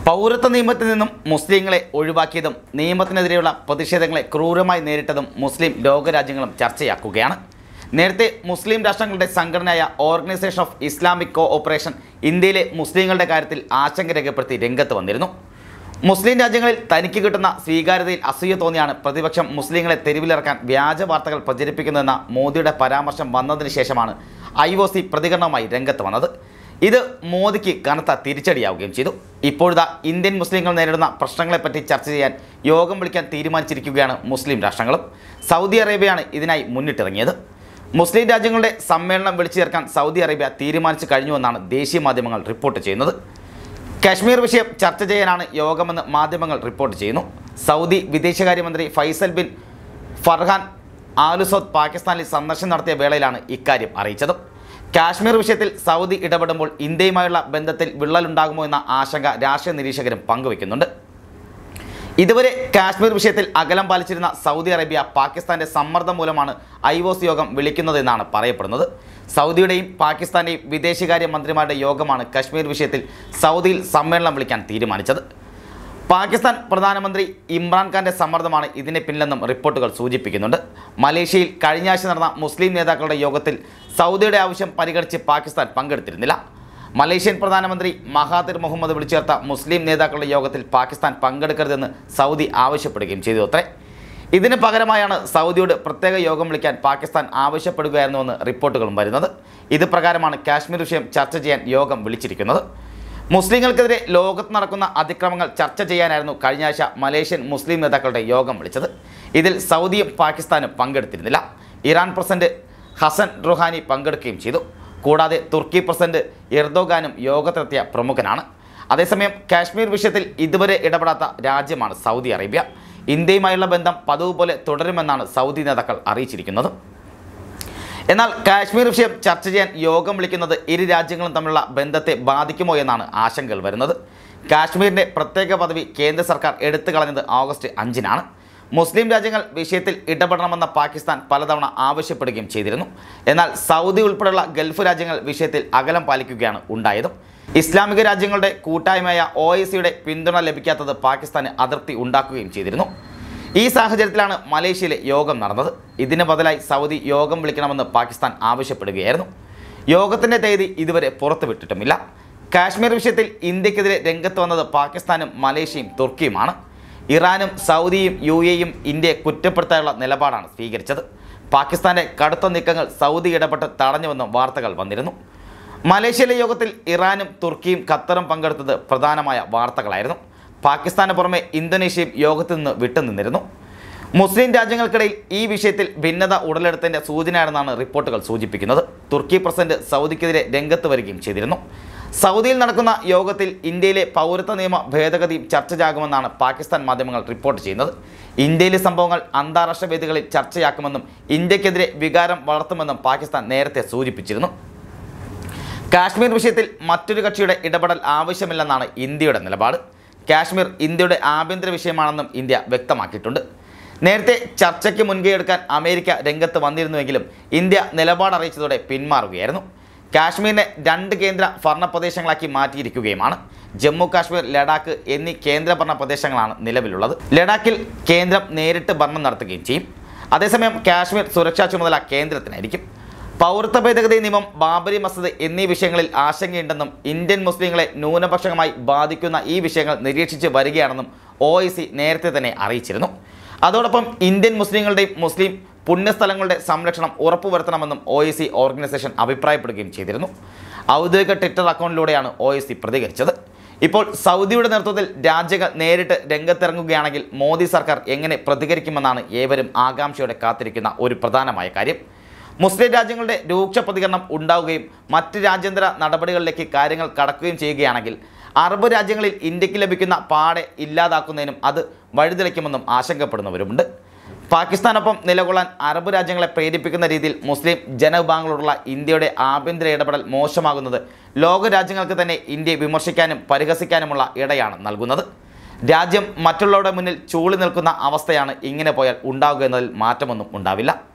പൗരത്വ നിയമത്തിൽ നിന്നും മുസ്ലിങ്ങളെ ഒഴിവാക്കിയതും നിയമത്തിനെതിരെയുള്ള പ്രതിഷേധങ്ങളെ ക്രൂരമായി നേരിട്ടതും മുസ്ലിം ലോകരാജ്യങ്ങളും ചർച്ചയാക്കുകയാണ് നേരത്തെ മുസ്ലിം രാഷ്ട്രങ്ങളുടെ സംഘടനയായ organisation of Islamic cooperation ഇന്ത്യയിലെ മുസ്ലിങ്ങളുടെ കാര്യത്തിൽ ആശങ്ക രേഖപ്പെടുത്തി രംഗത്ത് വന്നിരുന്നു മുസ്ലിം രാജ്യങ്ങളിൽ തനിക്ക് കിട്ടുന്ന സ്വീകാര്യതയിൽ അസൂയ തോന്നിയാണ് പ്രതിപക്ഷം മുസ്ലിങ്ങളെ തെരുവിലിറക്കാൻ വ്യാജ വാർത്തകൾ പ്രചരിപ്പിക്കുന്നതെന്ന മോദിയുടെ പരാമർശം വന്നതിന് ശേഷമാണ് ഐ ഒ സി പ്രതികരണവുമായി രംഗത്ത് വന്നത് ഇത് മോദിക്ക് കനത്ത തിരിച്ചടിയാവുകയും ചെയ്തു ഇപ്പോഴത്തെ ഇന്ത്യൻ മുസ്ലിങ്ങൾ നേരിടുന്ന പ്രശ്നങ്ങളെപ്പറ്റി ചർച്ച ചെയ്യാൻ യോഗം വിളിക്കാൻ തീരുമാനിച്ചിരിക്കുകയാണ് മുസ്ലിം രാഷ്ട്രങ്ങളും സൗദി അറേബ്യയാണ് ഇതിനായി മുന്നിട്ടിറങ്ങിയത് മുസ്ലിം രാജ്യങ്ങളുടെ സമ്മേളനം വിളിച്ചു ചേർക്കാൻ സൗദി അറേബ്യ തീരുമാനിച്ചു കഴിഞ്ഞുവെന്നാണ് ദേശീയ മാധ്യമങ്ങൾ റിപ്പോർട്ട് ചെയ്യുന്നത് കാശ്മീർ വിഷയം ചർച്ച ചെയ്യാനാണ് യോഗമെന്ന് മാധ്യമങ്ങൾ റിപ്പോർട്ട് ചെയ്യുന്നു സൗദി വിദേശകാര്യമന്ത്രി ഫൈസൽ ബിൻ ഫർഹാൻ ആലുസോദ് പാകിസ്ഥാനിൽ സന്ദർശനം നടത്തിയ വേളയിലാണ് ഇക്കാര്യം അറിയിച്ചത് കാശ്മീർ വിഷയത്തിൽ സൗദി ഇടപെടുമ്പോൾ ഇന്ത്യയുമായുള്ള ബന്ധത്തിൽ വിള്ളലുണ്ടാകുമോ എന്ന ആശങ്ക രാഷ്ട്രീയ നിരീക്ഷകരും പങ്കുവയ്ക്കുന്നുണ്ട് ഇതുവരെ കാശ്മീർ വിഷയത്തിൽ അകലം പാലിച്ചിരുന്ന സൗദി അറേബ്യ പാകിസ്ഥാന്റെ സമ്മർദ്ദം മൂലമാണ് ഐ ഒ സി യോഗം വിളിക്കുന്നതെന്നാണ് പറയപ്പെടുന്നത് സൗദിയുടെയും പാകിസ്ഥാന്റെയും വിദേശകാര്യ മന്ത്രിമാരുടെ യോഗമാണ് കശ്മീർ വിഷയത്തിൽ സൗദിയിൽ സമ്മേളനം വിളിക്കാൻ തീരുമാനിച്ചത് പാകിസ്ഥാൻ പ്രധാനമന്ത്രി ഇമ്രാൻഖാന്റെ സമ്മർദ്ദമാണ് ഇതിന് പിന്നിലെന്നും റിപ്പോർട്ടുകൾ സൂചിപ്പിക്കുന്നുണ്ട് മലേഷ്യയിൽ കഴിഞ്ഞ ആഴ്ച നടന്ന മുസ്ലിം നേതാക്കളുടെ യോഗത്തിൽ സൗദിയുടെ ആവശ്യം പരിഗണിച്ച് പാകിസ്ഥാൻ പങ്കെടുത്തിരുന്നില്ല മലേഷ്യൻ പ്രധാനമന്ത്രി മഹാതിർ മുഹമ്മദ് വിളിച്ചു ചേർത്ത മുസ്ലിം നേതാക്കളുടെ യോഗത്തിൽ പാകിസ്ഥാൻ പങ്കെടുക്കരുതെന്ന് സൗദി ആവശ്യപ്പെടുകയും ചെയ്തു അത്രേ ഇതിന് പകരമായാണ് സൗദിയോട് പ്രത്യേക യോഗം വിളിക്കാൻ പാകിസ്ഥാൻ ആവശ്യപ്പെടുകയായിരുന്നുവെന്ന് റിപ്പോർട്ടുകളും വരുന്നത് ഇത് പ്രകാരമാണ് കാശ്മീർ വിഷയം ചർച്ച ചെയ്യാൻ യോഗം വിളിച്ചിരിക്കുന്നത് മുസ്ലിങ്ങൾക്കെതിരെ ലോകത്ത് നടക്കുന്ന അതിക്രമങ്ങൾ ചർച്ച ചെയ്യാനായിരുന്നു കഴിഞ്ഞ ആഴ്ച മലേഷ്യൻ മുസ്ലിം നേതാക്കളുടെ യോഗം വിളിച്ചത് ഇതിൽ സൗദിയും പാകിസ്ഥാനും പങ്കെടുത്തിരുന്നില്ല ഇറാൻ പ്രസിഡന്റ് ഹസൻ റുഹാനി പങ്കെടുക്കുകയും ചെയ്തു കൂടാതെ തുർക്കി പ്രസിഡന്റ് എർദോഗാനും യോഗത്തിലെത്തിയ പ്രമുഖനാണ് അതേസമയം കാശ്മീർ വിഷയത്തിൽ ഇതുവരെ ഇടപെടാത്ത രാജ്യമാണ് സൗദി അറേബ്യ ഇന്ത്യയുമായുള്ള ബന്ധം പതിവ് പോലെ തുടരുമെന്നാണ് സൗദി നേതാക്കൾ അറിയിച്ചിരിക്കുന്നത് എന്നാൽ കാശ്മീർ വിഷയം ചർച്ച ചെയ്യാൻ യോഗം വിളിക്കുന്നത് ഇരു രാജ്യങ്ങളും തമ്മിലുള്ള ബന്ധത്തെ ബാധിക്കുമോ എന്നാണ് ആശങ്കകൾ വരുന്നത് കാശ്മീരിൻ്റെ പ്രത്യേക പദവി കേന്ദ്ര സർക്കാർ എടുത്തു കളഞ്ഞത് ഓഗസ്റ്റ് അഞ്ചിനാണ് മുസ്ലിം രാജ്യങ്ങൾ വിഷയത്തിൽ ഇടപെടണമെന്ന പാകിസ്ഥാൻ പലതവണ ആവശ്യപ്പെടുകയും ചെയ്തിരുന്നു എന്നാൽ സൗദി ഉൾപ്പെടെയുള്ള ഗൾഫ് രാജ്യങ്ങൾ വിഷയത്തിൽ അകലം പാലിക്കുകയാണ് ഉണ്ടായതും ഇസ്ലാമിക രാജ്യങ്ങളുടെ കൂട്ടായ്മയായ ഒ ഐ സിയുടെ പിന്തുണ ലഭിക്കാത്തത് പാകിസ്ഥാന് അതിർത്തി ഉണ്ടാക്കുകയും ചെയ്തിരുന്നു ഈ സാഹചര്യത്തിലാണ് മലേഷ്യയിലെ യോഗം നടന്നത് ഇതിന് ബദലായി സൗദി യോഗം വിളിക്കണമെന്ന് പാകിസ്ഥാൻ ആവശ്യപ്പെടുകയായിരുന്നു യോഗത്തിൻ്റെ തീയതി ഇതുവരെ പുറത്തുവിട്ടിട്ടുമില്ല കാശ്മീർ വിഷയത്തിൽ ഇന്ത്യക്കെതിരെ രംഗത്ത് വന്നത് പാകിസ്ഥാനും മലേഷ്യയും തുർക്കിയുമാണ് ഇറാനും സൗദിയും യു എയും ഇന്ത്യയെ കുറ്റപ്പെടുത്താനുള്ള നിലപാടാണ് സ്വീകരിച്ചത് പാകിസ്ഥാന്റെ കടുത്ത നീക്കങ്ങൾ സൗദി ഇടപെട്ട് തടഞ്ഞുവെന്നും വാർത്തകൾ വന്നിരുന്നു മലേഷ്യയിലെ യോഗത്തിൽ ഇറാനും തുർക്കിയും ഖത്തറും പങ്കെടുത്തത് പ്രധാനമായ വാർത്തകളായിരുന്നു പാകിസ്ഥാന് പുറമെ ഇന്തോനേഷ്യയും യോഗത്തിൽ നിന്ന് വിട്ടുനിന്നിരുന്നു മുസ്ലിം രാജ്യങ്ങൾക്കിടയിൽ ഈ വിഷയത്തിൽ ഭിന്നത ഉടലെടുത്തതിൻ്റെ സൂചനയാണെന്നാണ് റിപ്പോർട്ടുകൾ സൂചിപ്പിക്കുന്നത് തുർക്കി പ്രസിഡന്റ് സൗദിക്കെതിരെ രംഗത്ത് വരികയും ചെയ്തിരുന്നു സൗദിയിൽ നടക്കുന്ന യോഗത്തിൽ ഇന്ത്യയിലെ പൗരത്വ നിയമ ഭേദഗതിയും ചർച്ചയാകുമെന്നാണ് പാകിസ്ഥാൻ മാധ്യമങ്ങൾ റിപ്പോർട്ട് ചെയ്യുന്നത് ഇന്ത്യയിലെ സംഭവങ്ങൾ അന്താരാഷ്ട്ര വേദികളിൽ ചർച്ചയാക്കുമെന്നും ഇന്ത്യക്കെതിരെ വികാരം വളർത്തുമെന്നും പാകിസ്ഥാൻ നേരത്തെ സൂചിപ്പിച്ചിരുന്നു കാശ്മീർ വിഷയത്തിൽ മറ്റൊരു കക്ഷിയുടെ ഇടപെടൽ ആവശ്യമില്ലെന്നാണ് ഇന്ത്യയുടെ നിലപാട് കാശ്മീർ ഇന്ത്യയുടെ ആഭ്യന്തര വിഷയമാണെന്നും ഇന്ത്യ വ്യക്തമാക്കിയിട്ടുണ്ട് നേരത്തെ ചർച്ചയ്ക്ക് മുൻകൈയെടുക്കാൻ അമേരിക്ക രംഗത്ത് വന്നിരുന്നുവെങ്കിലും ഇന്ത്യ നിലപാട് അറിയിച്ചതോടെ പിന്മാറുകയായിരുന്നു കാശ്മീരിനെ രണ്ട് കേന്ദ്ര ഭരണ പ്രദേശങ്ങളാക്കി മാറ്റിയിരിക്കുകയുമാണ് ജമ്മു കാശ്മീർ ലഡാക്ക് എന്നീ കേന്ദ്രഭരണ പ്രദേശങ്ങളാണ് നിലവിലുള്ളത് ലഡാക്കിൽ കേന്ദ്രം നേരിട്ട് ഭരണം നടത്തുകയും ചെയ്യും അതേസമയം കാശ്മീർ സുരക്ഷാ ചുമതല കേന്ദ്രത്തിനായിരിക്കും പൗരത്വ ഭേദഗതി നിയമം ബാബരി മസ്ജിദ് എന്നീ വിഷയങ്ങളിൽ ആശങ്കയുണ്ടെന്നും ഇന്ത്യൻ മുസ്ലിങ്ങളെ ന്യൂനപക്ഷമായി ബാധിക്കുന്ന ഈ വിഷയങ്ങൾ നിരീക്ഷിച്ച് വരികയാണെന്നും ഒ നേരത്തെ തന്നെ അറിയിച്ചിരുന്നു അതോടൊപ്പം ഇന്ത്യൻ മുസ്ലിങ്ങളുടെയും മുസ്ലിം പുണ്യസ്ഥലങ്ങളുടെ സംരക്ഷണം ഉറപ്പുവരുത്തണമെന്നും ഒ ഐ സി ഓർഗനൈസേഷൻ അഭിപ്രായപ്പെടുകയും ചെയ്തിരുന്നു ഔദ്യോഗിക ട്വിറ്റർ അക്കൗണ്ടിലൂടെയാണ് ഒ ഐ സി പ്രതികരിച്ചത് ഇപ്പോൾ സൗദിയുടെ നേതൃത്വത്തിൽ രാജ്യങ്ങൾ നേരിട്ട് രംഗത്തിറങ്ങുകയാണെങ്കിൽ മോദി സർക്കാർ എങ്ങനെ പ്രതികരിക്കുമെന്നാണ് ഏവരും ആകാംക്ഷയോടെ കാത്തിരിക്കുന്ന ഒരു പ്രധാനമായ കാര്യം മുസ്ലിം രാജ്യങ്ങളുടെ രൂക്ഷ പ്രതികരണം ഉണ്ടാവുകയും മറ്റ് രാജ്യാന്തര നടപടികളിലേക്ക് കാര്യങ്ങൾ കടക്കുകയും ചെയ്യുകയാണെങ്കിൽ അറബ് രാജ്യങ്ങളിൽ ഇന്ത്യക്ക് ലഭിക്കുന്ന പാടെ ഇല്ലാതാക്കുന്നതിനും അത് വഴിതെളിക്കുമെന്നും ആശങ്കപ്പെടുന്നവരുമുണ്ട് പാകിസ്ഥാനൊപ്പം നിലകൊള്ളാൻ അറബ് രാജ്യങ്ങളെ പ്രേരിപ്പിക്കുന്ന രീതിയിൽ മുസ്ലിം ജനവിഭാഗങ്ങളോടുള്ള ഇന്ത്യയുടെ ആഭ്യന്തര ഇടപെടൽ മോശമാകുന്നത് ലോക രാജ്യങ്ങൾക്ക് തന്നെ ഇന്ത്യയെ വിമർശിക്കാനും പരിഹസിക്കാനുമുള്ള ഇടയാണ് നൽകുന്നത് രാജ്യം മറ്റുള്ളവരുടെ മുന്നിൽ ചൂളി നിൽക്കുന്ന അവസ്ഥയാണ് ഇങ്ങനെ പോയാൽ ഉണ്ടാവുക എന്നതിൽ മാറ്റമൊന്നും ഉണ്ടാവില്ല